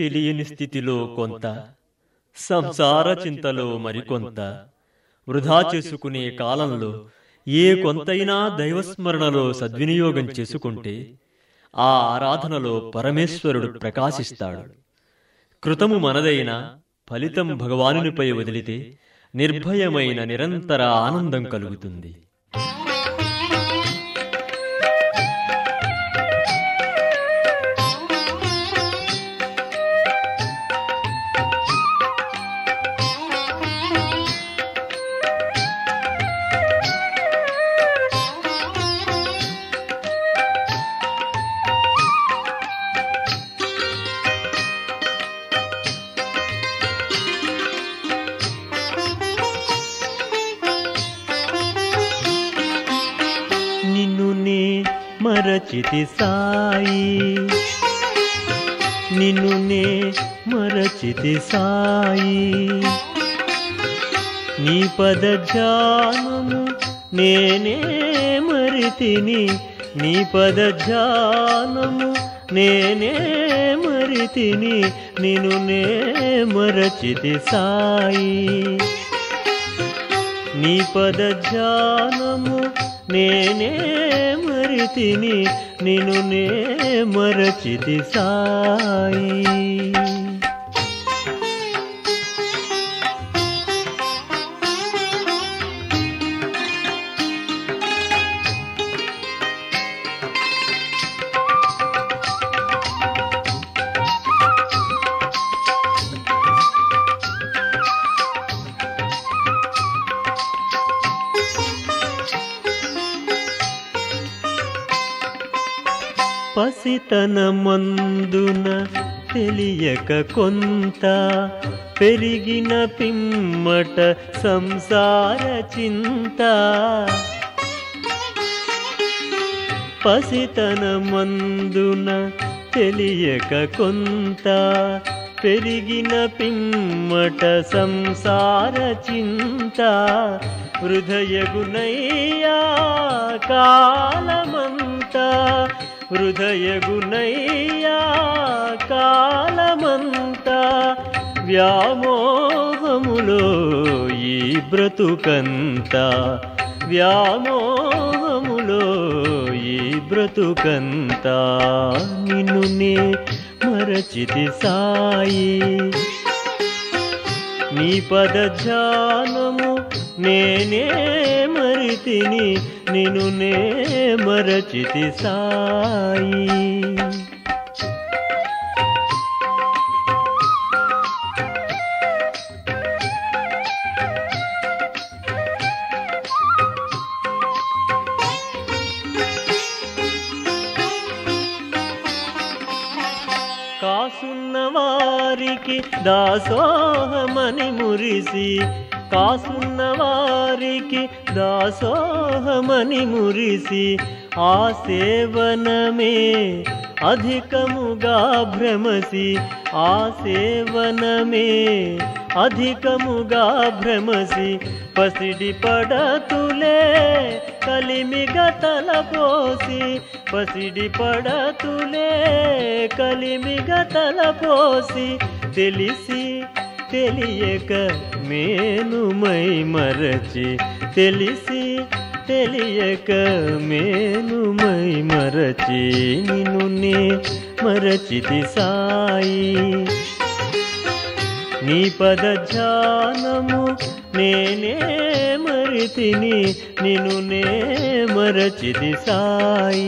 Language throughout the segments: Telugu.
తెలియని స్థితిలో కొంత సంసార చింతలో మరికొంత వృధా చేసుకునే కాలంలో ఏ కొంతైనా దైవస్మరణలో సద్వినియోగం చేసుకుంటే ఆ ఆరాధనలో పరమేశ్వరుడు ప్రకాశిస్తాడు కృతము మనదైన ఫలితం భగవానునిపై వదిలితే నిర్భయమైన నిరంతర ఆనందం కలుగుతుంది నిన్ను నే మరచితి సాయి నిన్ను నే మరచితి సాయి నీ పద ధ్యానము నేనే మరితిని నీ పద ధ్యానము నేనే మరితిని నిన్ను నే మరచితి సాయి నీ పద ధ్యానము నేనే మరితిని నిన్ను నే మరచితి సాయి పసితన మందున తెలియక కొంత పెరిగిన పిమ్మట సంసార చింత పసితన మందున తెలియక కొంత పెరిగిన పిమ్మట సంసార చింత హృదయగునయ్యా కాలమంతా హృదయగునయ్యా కాలమంతా వ్యామోహములో ఈ బ్రతుకంతా వ్యామోహములో ఈ బ్రతుకంతా నిన్ను నే మరచితి సాయి నీ పద ధ్యానము నేనే మరితిని నిన్ను నే మరచితి సాయి కాసున్న వారికి దాసోహమని మురిసి కాసున్న వారికి దాసోహమని మురిసి ఆ సేవనమే అధికముగా భ్రమసి ఆ సేవనమే అధికముగా భ్రమసి పసిడి పడతులే కలిమిగతల పోసి పసిడి పడతులే కలిమిగతల పోసి తెలిసి తెలియక మేనుమై మరచి తెలిసి తెలియక మేనుమై మరచి నిన్ను నే మరచితి సాయి నీ పద ధ్యానము నేనే మరితిని నిన్ను నే మరచితి సాయి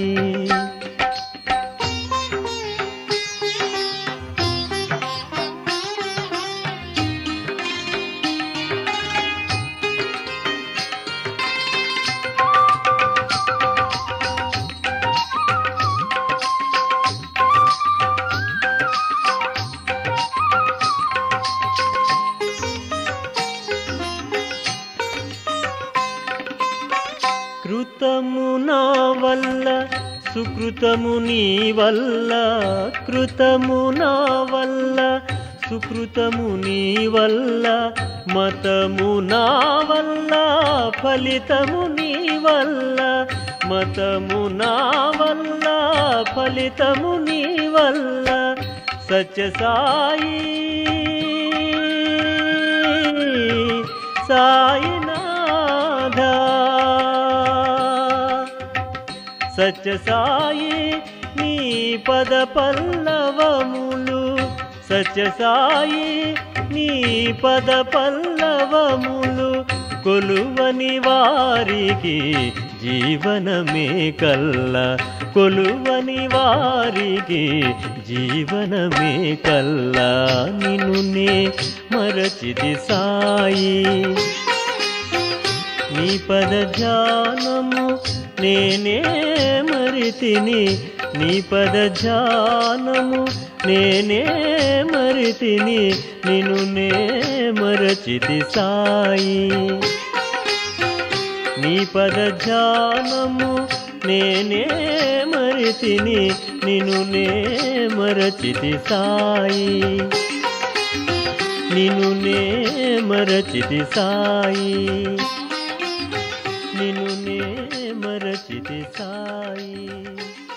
కృతము నా వల్ల సుకృతము నీ వల్ల కృతము నా వల్ల సుకృతము నీ వల్ల మతము నా వల్ల ఫలితము నీ వల్ల మతము నా వల్ల ఫలితము నీ వల్ల సత్య సాయి సాయినాథ సత్య సాయి నీ పద పల్లవములు సత్య సాయి నీ పద పల్లవములు కొలువని వారికి జీవనమే కల్ల కొలువని వారికి జీవనమే కల్ల నిన్నునే మరచితి సాయి నీ పద ధ్యానము నేనే మరితిని నీ పద ధ్యానము నేనే మరితిని నిన్ను నే మరచితి సాయి నీ పద ధ్యానము నేనే మరితిని నిన్ను నే మరచితి సాయి నిన్ను నే మరచితి సాయి నిన్ను నే మరచితి సాయి